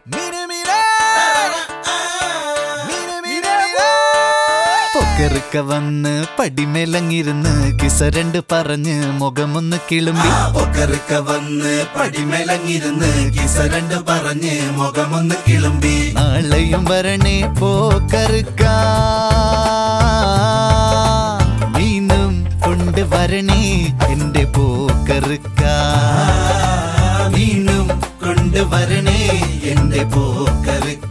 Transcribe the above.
പൊക്കറുക്ക വന്ന് പടിമേലങ്ങിരുന്ന് കിസരണ്ട് പറഞ്ഞ് മുഖമൊന്ന് കിളുമ്പി പൊക്കറുക്ക വന്ന് പടിമേലങ്ങിരുന്ന് കിസരണ്ട് പറഞ്ഞ് മുഖമൊന്ന് കിളുമ്പി നാളെയും വരണേ പോക്കറുക്ക മീനും കൊണ്ട് വരണേ എന്റെ പോക്കറുക്ക മീനും കൊണ്ടുവരണേ എന്റെ പോക്കറുക്ക